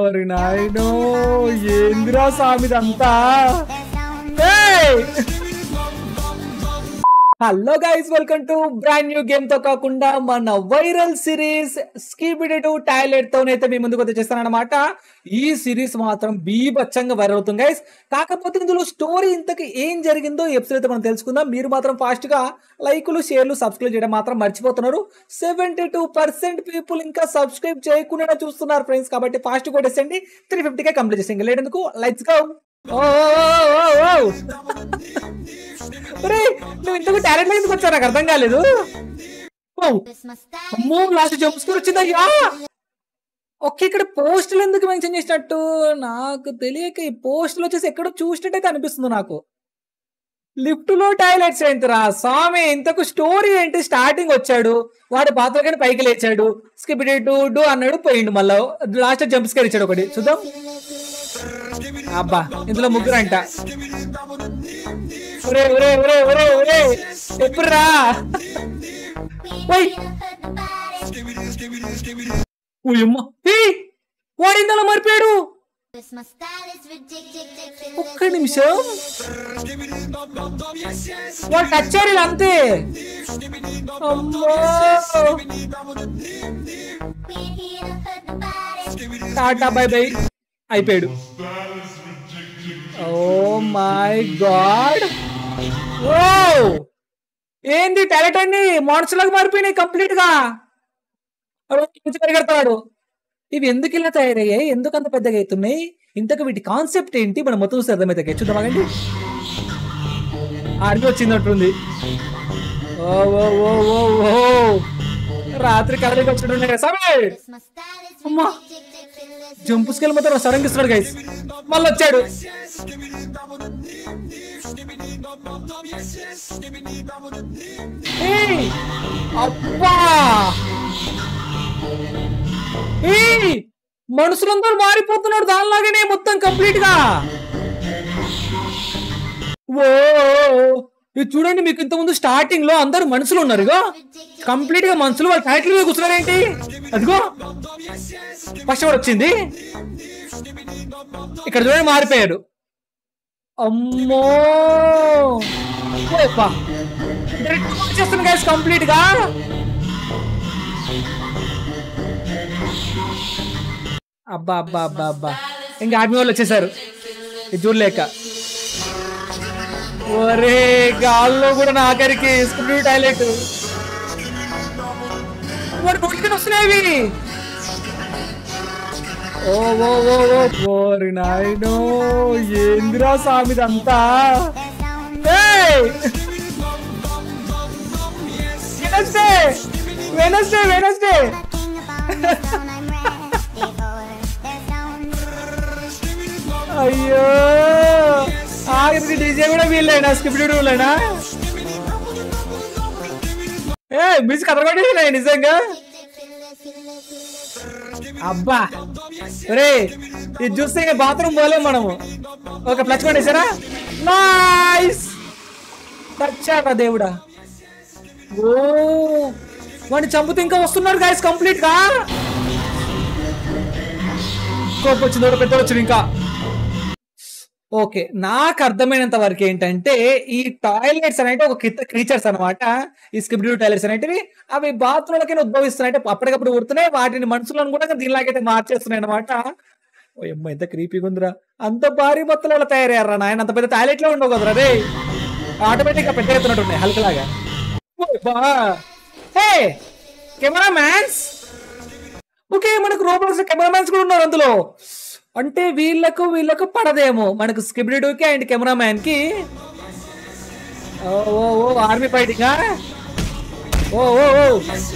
ఓరి నాయనో ఏందిరా సామిదంతా hello guys welcome to brand new game తో కాకుండా మన viral series skibidi to toilet తోనైతే మీ ముందుకు వచ్చేస్తానమాట ఈ సిరీస్ మాత్రం బీభత్సంగా వైరల్ అవుతుంది గైస్ కాకపోతే ఇందులో స్టోరీ ఇంతకు ఏం జరిగిందో ఎపిసోడ్ అయితే మనం తెలుసుకుందాం మీరు మాత్రం ఫాస్ట్ గా లైకులు షేర్లు సబ్స్క్రైబ్ చేయడం మాత్రం మర్చిపోతున్నారు సెవెంటీ టూ పర్సెంట్ పీపుల్ ఇంకా సబ్స్క్రైబ్ చేయకుండా చూస్తున్నారు ఫ్రెండ్స్ కాబట్టి ఫాస్ట్ కొట్టేసండి త్రీ ఫిఫ్టీకే కంప్లీట్ చేసేయండి లేటెందుకు లైట్స్ గో ఓ ఓ ఓ ఒరేయ్, నువ్వు ఇంతకు టాలెంట్ ఎందుకు వచ్చా నాకు అర్థం కాలేదు ఓ, అమ్మో లాస్ట్ జంప్ స్కోర్ వచ్చిందయ్యా ఓకే ఇక్కడ పోస్టులు ఎందుకు మెన్షన్ చేసినట్టు నాకు తెలియక ఈ పోస్టులు వచ్చేసి ఎక్కడో చూసినట్టయితే అనిపిస్తుంది నాకు లిఫ్ట్ లో టాయిలెట్స్ ఏంటిరా స్వామి ఇంతకు స్టోరీ ఏంటి స్టార్టింగ్ వచ్చాడు వాడు పాత్రకని పైకి లేచాడు స్కిప్ డు డు అన్నాడు పోయిండు మళ్ళా లాస్ట్ జంప్ స్కేర్ ఇచ్చాడు ఒకటి చూద్దాం అబ్బా ఇందులో ముగ్గురు అంట ఒరే ఒరే ఒరే ఒరే ఒరే ఎప్పుడు రా ఓయ్ ఓయమ్మ ఏయ్ వాడు ఇందులో మరిపోయాడు ఒక్క నిమిషం వాడు టచ్ అయ్యారు అంతే అమ్మో టాటా బై బై అయిపోయాడు ఓ మై గాడ్ ఓ ఏంది టాలెంట్ అన్ని మనుషులకు మారిపోయినాయి కంప్లీట్ గా నుంచి పరిగెడతాడు ఇవి ఎందుకు ఇలా తయారయ్యాయి ఎందుకు అంత పెద్దగా అవుతున్నాయి ఇంతకు వీటి కాన్సెప్ట్ ఏంటి మనం మొత్తం చూస్తే అర్థమైతే చూద్దామండి ఆర్మీ వచ్చిందంటుంది ఓ ఓ ఓ ఓ ఓ రాత్రి కదలికి వచ్చినట్టున్నాయి కదా సరే అమ్మా జంపు స్కేల్ మొత్తం సడన్ ఇస్తున్నాడు గైస్ మళ్ళీ వచ్చాడు ఏయ్! అబ్బా ఏయ్! మనుషులందరూ మారిపోతున్నారు దానిలాగానే మొత్తం కంప్లీట్ గా ఓ ఇది చూడండి మీకు ఇంతకుముందు స్టార్టింగ్ లో అందరు మనుషులు ఉన్నారు ఇగో కంప్లీట్ గా మనుషులు వాళ్ళ టైటిల్ మీద కూర్చున్నారు ఏంటి అదిగో ఫస్ట్ వాడు వచ్చింది ఇక్కడ చూడండి మారిపోయాడు అమ్మో ఓయప్పా. డైరెక్ట్ వచ్చేస్తుంది గైస్ కంప్లీట్ గా అబ్బా అబ్బా అబ్బా అబ్బా ఇంకా ఆర్మీ వాళ్ళు వచ్చేసారు ఇది చూడలేక ఒరే గాల్లో కూడా నా ఆఖరికి స్కూల్ టాయిలెట్ వాడు కొట్టుకుని వస్తున్నాయి ఓ ఓ ఓ ఓ ఓరి నాయనో ఏందిరా సామిదంతా వెనస్డే వెనస్డే వెనస్డే అయ్యో ఆఖరికి డీజే కూడా వీళ్ళైనా స్కిప్ వీళ్ళైనా ఏ మ్యూజిక్ అదరగొట్టేసినాయి నిజంగా అబ్బా రే ఇది చూస్తే ఇంకా బాత్రూమ్ పోలేం మనము ఒక ప్లచ్ కొట్టేసారా నైస్ టచ్చారా దేవుడా ఓ వాడిని చంపుతూ ఇంకా వస్తున్నారు గాయస్ కంప్లీట్ గా కోపం వచ్చింది ఒక పెద్ద వచ్చింది ఇంకా ఓకే నాకు అర్థమైనంత వరకు ఏంటంటే ఈ టాయిలెట్స్ అనేవి ఒక కింద క్రీచర్స్ అనమాట ఈ స్కిబ్డ్యూ టాయిలెట్స్ అనేటివి అవి బాత్రూమ్లకైనా ఉద్భవిస్తున్నాయి అంటే అప్పటికప్పుడు ఉడుతున్నాయి వాటిని మనుషులను కూడా దీనిలాగైతే మార్చేస్తున్నాయి అనమాట ఓ అమ్మ ఎంత క్రీపీగా ఉందిరా అంత భారీ మొత్తంలో ఎలా తయారయ్యారా నాయన అంత పెద్ద టాయిలెట్ లో ఉండవు కదరా రే ఆటోమేటిక్ గా పెద్ద ఎత్తున్నట్టు ఉన్నాయి హల్కలాగా హే కెమెరా మ్యాన్స్ ఓకే మనకు రోబోట్స్ కెమెరా మ్యాన్స్ కూడా ఉన్నారు అందులో అంటే వీళ్ళకు వీళ్ళకు పడదేమో మనకు స్కిబిడికి అండ్ కెమెరా మ్యాన్ కి ఓ ఓ ఓ ఆర్మీ ఫైటింగ్ ఓ ఓ ఓ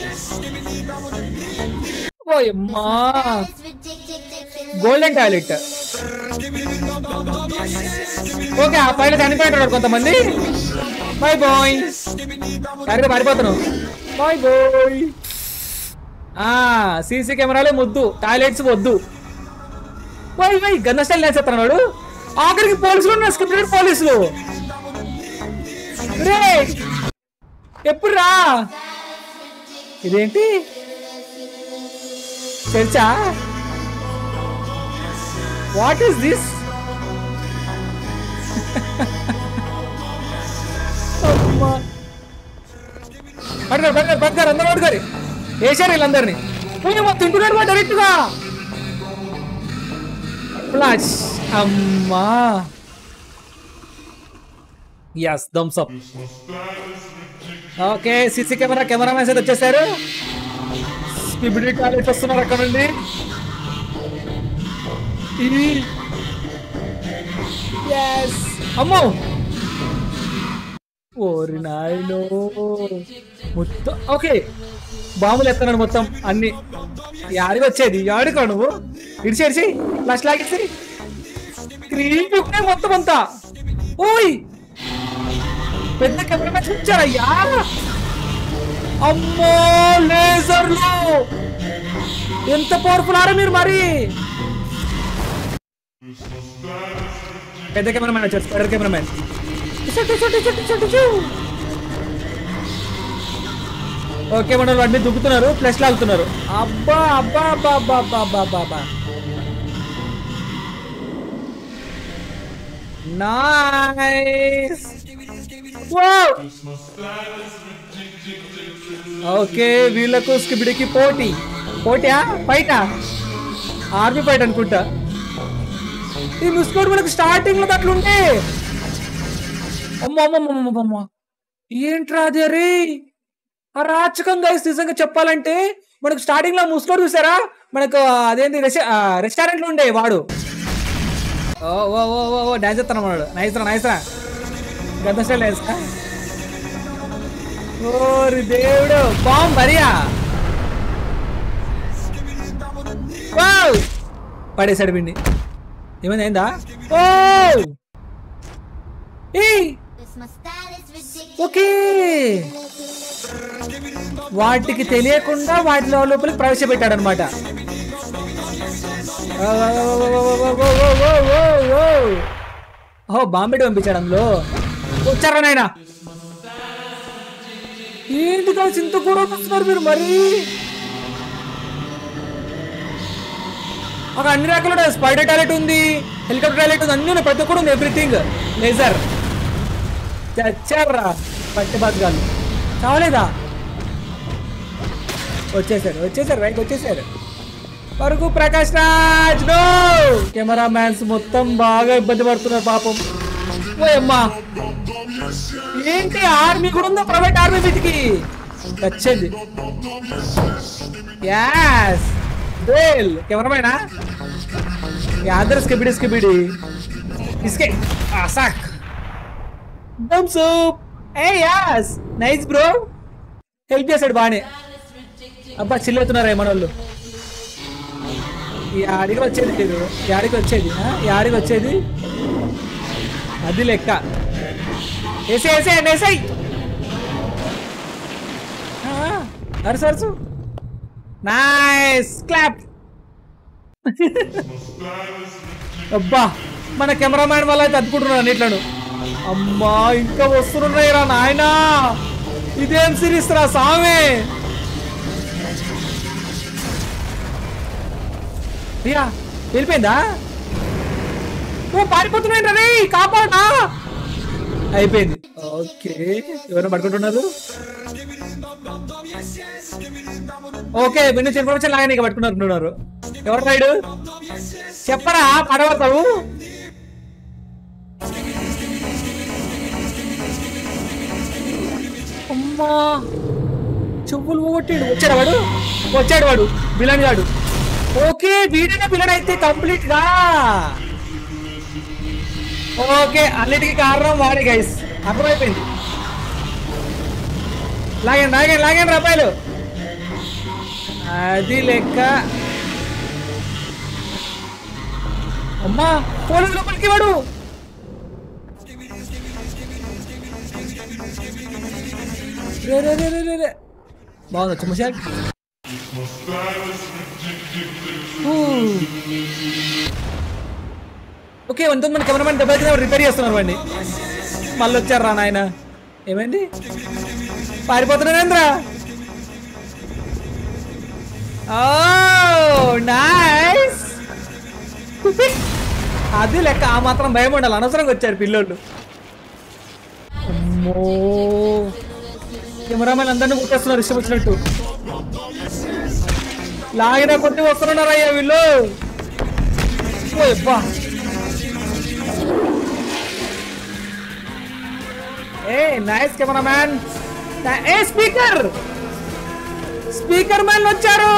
ఓ అమ్మా గోల్డెన్ టాయిలెట్ ఓకే ఆ పైన చనిపోయినారు కొంతమంది బాయ్ బాయ్ కరెక్ట్ పారిపోతాను బాయ్ బాయ్ ఆ సీసీ కెమెరాలే ముద్దు టాయిలెట్స్ వద్దు వై వై గన్న స్టైల్ నేసేస్తాను వాడు ఆఖరికి పోలీసులు ఉన్నారు స్క్రిప్టెడ్ పోలీసులు రే ఎప్పుడు రా ఇదేంటి చర్చా వాట్ ఈస్ దిస్ అమ్మా పడగారు పడగారు పడగారు అందరూ పడగారు వేసారు వీళ్ళందరినీ పోయి తింటున్నాడు మా డైరెక్ట్గా ఫ్లాష్ అమ్మా yes thumbs up okay CC camera camera mans అయితే వచ్చేసారు స్పిబిడి టాయిలెట్ వస్తున్నారు అక్కడ నుండి ఇది ఎస్ అమ్మో ఓరి నాయనో మొత్తం ఓకే బాంబులు ఎత్తన్నాడు మొత్తం అన్ని యాడికి వచ్చేది యాడికా నువ్వు ఇడిచి ఇడిచి ఫ్లాష్ లాగేసి స్క్రీన్ చూపునే మొత్తం అంతా ఓయ్ పెద్ద కెమెరా చూచారయ్యా అమ్మో లేజర్లు ఎంత పవర్ఫుల్ ఆరా మీరు మరి పెద్ద కెమెరామెన్ వచ్చారు స్పైడర్ కెమెరామెన్ ఓకే మనం వాటిని దుక్కుతున్నారు ప్లస్ లాగుతున్నారు అబ్బా అబ్బా అబ్బా అబ్బా అబ్బా అబ్బా అబ్బా అబ్బా నైస్ ఓకే వీళ్ళకు స్కిబిడికి పోటీ పోటీయా ఫైటా ఆర్మీ ఫైట్ అనుకుంటా ఈ ముస్కోడ్ మనకు స్టార్టింగ్ లో అట్లుంటే అమ్మ అమ్మ అమ్మ అమ్మ అమ్మ ఏంట్రా అది అరే ఆ రాచకం గైస్ నిజంగా చెప్పాలంటే మనకు స్టార్టింగ్ లో ముస్కోడ్ చూసారా మనకు అదేంటి రెస్టారెంట్ లో ఉండే వాడు ఓ ఓ ఓ ఓ ఓ డాన్స్ చేస్తాను వాడు నైస్ రా నైస్ రా గద్ద స్టైల్ నైస్ ఓరి దేవుడు బాంబ్ బరియా వావ్ పడేసాడు పిండి ఏమైంది అయిందా ఓ ఏయ్ ఓకే వాటికి తెలియకుండా వాటిలో లోపలికి ప్రవేశపెట్టాడు అనమాట ఓ బాంబెడ్ పంపించాడు అందులో వచ్చారా నాయన ఏంటి కలిసి ఇంత కూడా వస్తున్నారు మీరు మరి ఒక అన్ని రకాల స్పైడర్ టాయిలెట్ ఉంది హెలికాప్టర్ టాయిలెట్ ఉంది అన్ని ఉన్నాయి ప్రతి ఒక్కటి ఉంది ఎవ్రీథింగ్ లేజర్ చచ్చారా పట్టి బతకాలు చావలేదా వచ్చేసారు వచ్చేసారు రైట్ వచ్చేసారు పరుగు Prakash Raj no camera mans మొత్తం బాగా ఇబ్బంది పడుతున్నారు పాపం ఓ అమ్మా ఏంటి ఆర్మీ కూడా ఉందా ప్రైవేట్ ఆర్మీ వీటికి వచ్చింది యాస్ డేల్ కెమెరామైనా అందరు స్కిబిడి స్కిబిడి ఇస్కే సాక్ థమ్స్ అప్ ఏ యాస్ నైస్ బ్రో హెల్ప్ చేశాడు బానే అబ్బా చిల్లవుతున్నారా మన వాళ్ళు ఈ ఆడికి వచ్చేది లేదు ఈ ఆడికి వచ్చేది ఆ? ఈ ఆడికి వచ్చేది అది లెక్క వేసే వేసే వేసాయి అరుసు అరుసు నైస్ క్లాప్ అబ్బా మన కెమెరామ్యాన్ వల్ల అయితే అద్దుకుంటున్నాను అన్నిట్లను అమ్మా ఇంకా వస్తున్నాయి రా నాయనా ఇదేం సిరీస్ రా సామే అయ్యా వెళ్ళిపోయిందా ఓ పారిపోతున్నాయి రే కాపాడా అయిపోయింది ఓకే ఎవరైనా పట్టుకుంటున్నారు ఓకే విన్ను ఇన్ఫర్మేషన్ లాగానే ఇక పట్టుకున్నట్టున్నారు ఎవరు రైడు చెప్పరా పడవతావు అమ్మా చెప్పులు పోగొట్టాడు వచ్చాడు వాడు వచ్చాడు వాడు విలన్ గాడు ఓకే వీడినే విలన్ అయితే కంప్లీట్ గా ఓకే అన్నిటికీ కారణం వాడే గైస్ అర్థమైపోయింది లాగండి లాగండి లాగండి రూపాయలు అది లెక్క అమ్మా పోలీసు లోపలికి వాడు రే రే రే రే రే రే బాగుంది చుమ్మశాక్ ఓకే వంత మన కెమెరామెన్ దెబ్బ కింద రిపేర్ చేస్తున్నారు వాడిని మళ్ళీ వచ్చారు రా నాయన ఏమైంది పారిపోతున్నారేంద్రా ఓ నైస్ అది లెక్క ఆ మాత్రం భయం ఉండాలి అనవసరంగా వచ్చారు పిల్లోళ్ళు అమ్మో కెమెరామెన్ అందరినీ కొట్టేస్తున్నారు ఇష్టం వచ్చినట్టు లాగిన కొట్టి వస్తున్నారు అయ్యా వీళ్ళు ఓ అబ్బా ఏ నైస్ కెమెరామ్యాన్ ఏ స్పీకర్ స్పీకర్ మ్యాన్ వచ్చారు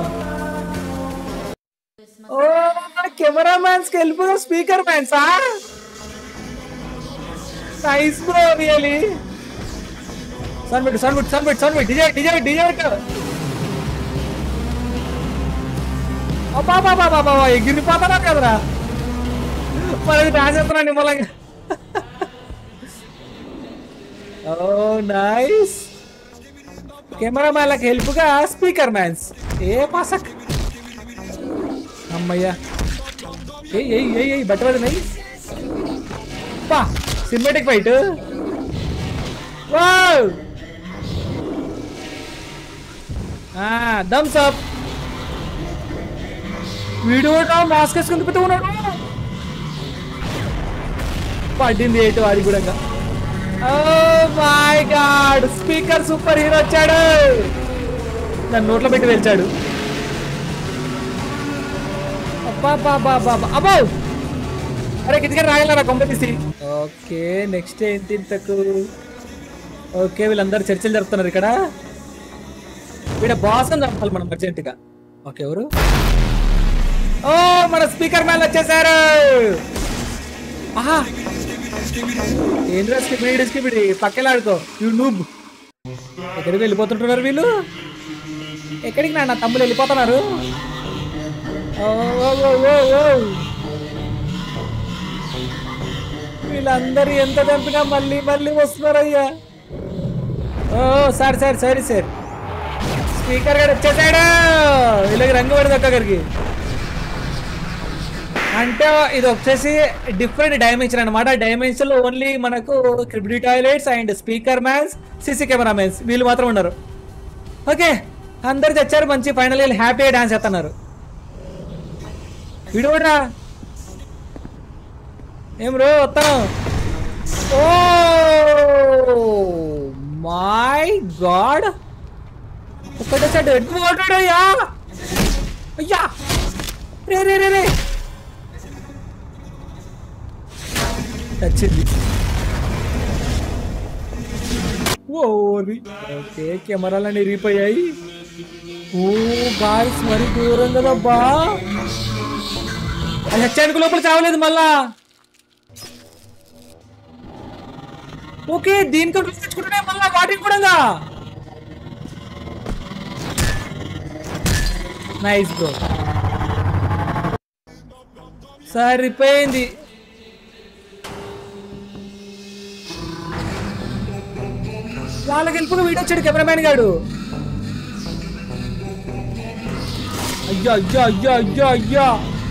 ఓ కెమెరామ్యాన్స్ కి వెళ్ళిపోయిన speaker man sir nice bro really sound పెట్టు సౌండ్ పెట్టు సౌండ్ పెట్టు సౌండ్ పెట్టు డిజే డిజే డిజే పెట్టు అబ్బా బాబా బాబా ఎగిరిపోతారా కదరా మరి డాన్స్ చేస్తున్నా నిమ్మలంగా ఓ నైస్ కెమెరా మ్యాన్లకు హెల్ప్గా స్పీకర్ మ్యాన్స్ ఏ పాసక్ అమ్మయ్యా ఏయ్ ఏయ్ ఏయ్ ఏయ్ బట్ట పడినాయి పా cinematic fight wow thumbs up video mask వేసుకుని తిప్పుతూ ఉన్నాడు పడింది ఏటు వాడి కూడా oh my god speaker superhero వచ్చాడు నన్ను నోట్లో పెట్టి వెళ్చాడు అబ్బా బాబా బాబా అబ్బో అరే కిందికి రాగలరా కొంప తీసి ఓకే నెక్స్ట్ ఏంటి ఇంతకు ఓకే వీళ్ళందరూ చర్చలు జరుపుతున్నారు ఇక్కడ వీడ బాస్ అని చంపాలి మనం అర్జెంటుగా ఓకే ఎవరు ఓ మన స్పీకర్ మ్యాన్ వచ్చేసారు ఆహా ఏంద్రా స్కిపిడి స్కిపిడి పక్కలాడుకో యూ నూబ్ ఎక్కడికి వెళ్ళిపోతుంటున్నారు వీళ్ళు ఎక్కడికి నా తమ్ముళ్ళు వెళ్ళిపోతున్నారు ఓ, ఓ, ఓ, ఓ, ఓ. వీళ్ళందరూ ఎంత చంపినా మళ్ళీ మళ్ళీ వస్తున్నారయ్యా ఓ sir sir sorry sir speaker గారు వచ్చేసాడు వీళ్ళకి రంగు పడింది ఒక్కొక్కరికి అంటే ఇది వచ్చేసి డిఫరెంట్ డైమెన్షన్ అనమాట డైమెన్షన్ లో ఓన్లీ మనకు skibidi toilets and speaker mans CC camera mans వీళ్ళు మాత్రం ఉన్నారు ఓకే అందరు తెచ్చారు మంచి ఫైనల్ వీళ్ళు హ్యాపీగా డాన్స్ చేస్తున్నారు వీడు కూడా ఏం రో వస్తాను ఓ మై గాడ్ ఒకటే సైడ్ ఎడ్డు కొట్టాడు అయ్యా అయ్యా రే రే రే రే వచ్చింది ఓరి ఓకే కెమెరాలన్నీ ఇరిగిపోయాయి ఓ గాయస్ మరి దూరం కదబ్బా అది హెచ్చానికి లోపల చావలేదు మళ్ళా ఓకే దీనికి తెచ్చుకుంటే మళ్ళా వాటికి కూడా నైస్ బ్రో సరిపోయింది వాళ్ళకి వెళ్ళిపోయి వీడియో వచ్చాడు కెమెరామ్యాన్ గాడు అయ్యో అయ్యో అయ్యో అయ్యో అయ్యో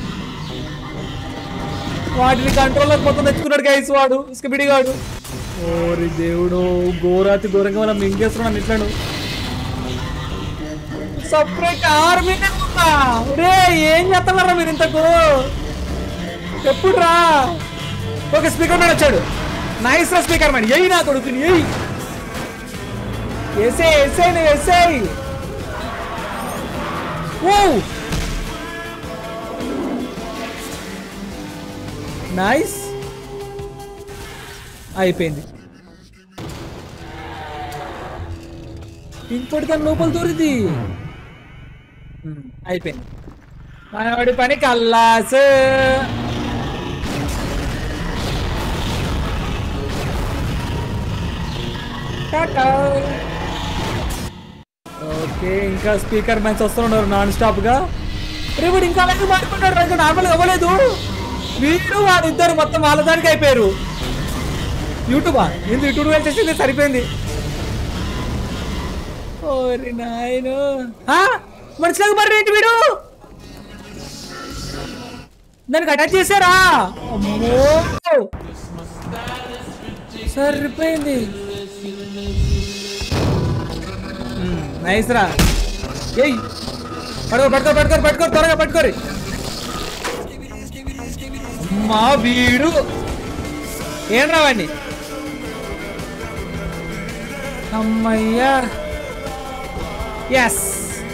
వాటిని కంట్రోల్లోకి మొత్తం తెచ్చుకున్నాడు గైస్ వాడు స్కిబిడి గాడు ఓరి దేవుడు ఘోరాతి ఘోరంగా మనం మింగేస్తున్నాను ఇట్లాను సపరేట్ ఆర్మీ రే ఏం చేస్తున్నారా మీరు ఇంతకు ఎప్పుడు రా ఓకే స్పీకర్ మ్యాన్ వచ్చాడు నైస్ రా స్పీకర్ మ్యాన్ ఎయ్యి నా కొడుకుని ఎయ్యి ఎసే ఎసే నువ్వు ఎసే ఓ నైస్ అయిపోయింది ఇంకోటి దాని లోపల దొరికింది అయిపోయింది మనవాడి పని కల్లాస్ టాటా ఓకే ఇంకా స్పీకర్ మ్యాన్స్ వస్తున్నారు నాన్ స్టాప్ గా రేపు ఇంకా అలాగే మాట్లాడుకుంటాడు ఇంకా నార్మల్ అవ్వలేదు వీడు వాడిద్దరు మొత్తం వాళ్ళ దానికి అయిపోయారు యూట్యూబా ఎందుకు యూట్యూబ్ వచ్చేసింది సరిపోయింది ఓరి నాయను మనుషులకు మరి ఏంటి వీడు దానికి అటాచ్ చేశారా అమ్మో సరిపోయింది నైస్ రా ఏయ్ పట్టుకో పట్టుకో పట్టుకో పట్టుకో త్వరగా పట్టుకోరి అమ్మా వీడు ఏం రావండి అమ్మయ్యా ఎస్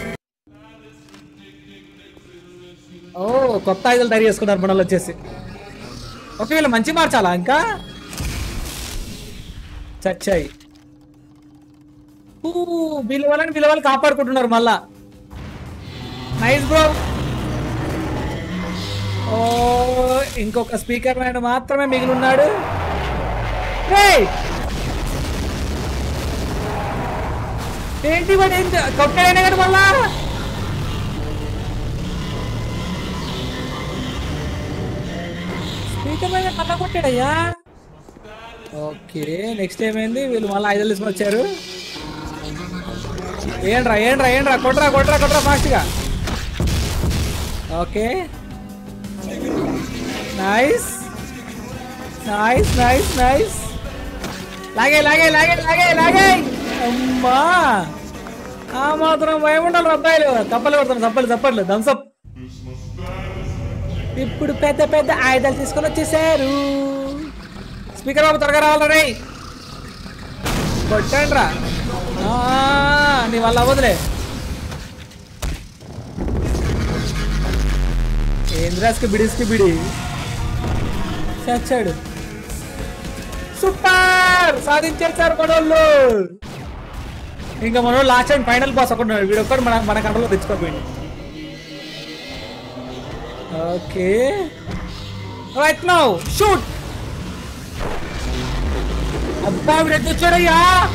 ఓ కొత్త ఆయుధాలు తయారు చేసుకున్నారు మనల్ని వచ్చేసి ఓకే వీళ్ళు మంచి మార్చాలా ఇంకా చచ్చాయి ఊ, వీళ్ళ వాళ్ళని వీళ్ళ వాళ్ళు కాపాడుకుంటున్నారు మళ్ళా నైస్ బ్రో ఓ ఇంకొక స్పీకర్ మ్యాన్ మాత్రమే మిగిలి ఉన్నాడు రేయ్! ఏంటి వాడు ఏంటి కొట్టాడైనా కానీ మళ్ళా స్పీకర్ మ్యాన్ మళ్ళా కొట్టాడయ్యా ఓకే నెక్స్ట్ ఏమైంది వీళ్ళు మళ్ళీ ఐదు తీసుకొని వచ్చారు ఏంట్రా ఏంట్రా ఏంట్రా కొట్రా కొట్రా కొట్రా ఫాస్ట్గా okay nice nice nice nice లాగే లాగే లాగే లాగే లాగే అమ్మా ఆ మాత్రం భయం ఉండాలి అబ్బాయిలు తప్పలు కొడతాను తప్పలు తప్పట్లు థమ్సప్ ఇప్పుడు పెద్ద పెద్ద ఆయుధాలు తీసుకొని వచ్చేసారు స్పీకర్ బాబు త్వరగా రావాలరే కొట్టండి రా నీ వల్ల అవ్వదులే ఏంద్రాస్కి బిడిస్కి బిడి చచ్చాడు సూపర్ సాధించేశారు మనోళ్ళు ఇంకా మనోళ్ళు లాస్ట్ అండ్ ఫైనల్ బాస్ ఒకటి ఉన్నాడు వీడు ఒక్కడు మన మన కంట్రోల్లో తెచ్చుకోపోయింది ఓకే రైట్ నౌ షూట్ అబ్బా వీడు ఎట్లా వచ్చాడయ్యా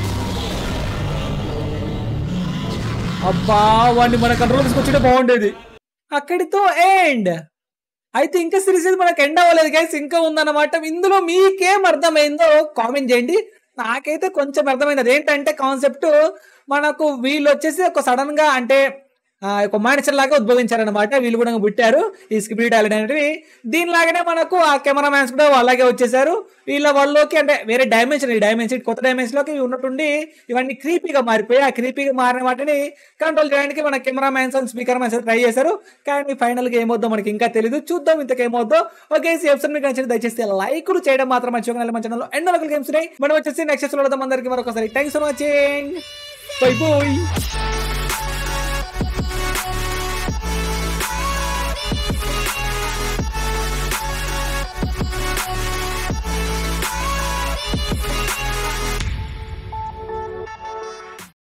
అబ్బా వాడిని మన కంట్రోల్ తీసుకొచ్చింటే బాగుండేది అక్కడితో ఎండ్ అయితే ఇంకా సిరీస్ ఇది మనకు ఎండ్ అవ్వలేదు గైస్ ఇంకా ఉందన్నమాట ఇందులో మీకేం అర్థమైందో కామెంట్ చేయండి నాకైతే కొంచెం అర్థమైంది అదేంటంటే కాన్సెప్ట్ మనకు వీళ్ళు వచ్చేసి ఒక సడన్ గా అంటే ఆ, ఒక మానిటర్ లాగా ఉద్భవించారనమాట వీళ్ళు కూడా పుట్టారు ఈ స్క్రిప్ట్ టాలెంట్ అనేవి దీనిలాగానే మనకు ఆ కెమెరా మ్యాన్స్ కూడా అలాగే వచ్చేసారు వీళ్ళ వాళ్ళలోకి అంటే వేరే డైమెన్షన్ ఈ డైమెన్షన్ కొత్త డైమెన్షన్ లోకి ఉన్నట్టుండి ఇవన్నీ క్రీపీగా మారిపోయి ఆ క్రీపీగా మారిన వాటిని కంట్రోల్ చేయడానికి మన camera mans and speaker mans try చేశారు కానీ ఫైనల్ గా ఏమవుద్దో మనకి ఇంకా తెలియదు చూద్దాం ఇంతకేమవుద్దో ఓకే ఈ ఎపిసోడ్ మీకు నచ్చింది దయచేసి లైకులు చేయడం మాత్రం మర్చిపోకండి మన ఛానల్లో ఎన్నో రకాల గేమ్స్ ఉన్నాయి మనం వచ్చేసి నెక్స్ట్ చూడడం అందరికీ మరొకసారి thanks for watching bye bye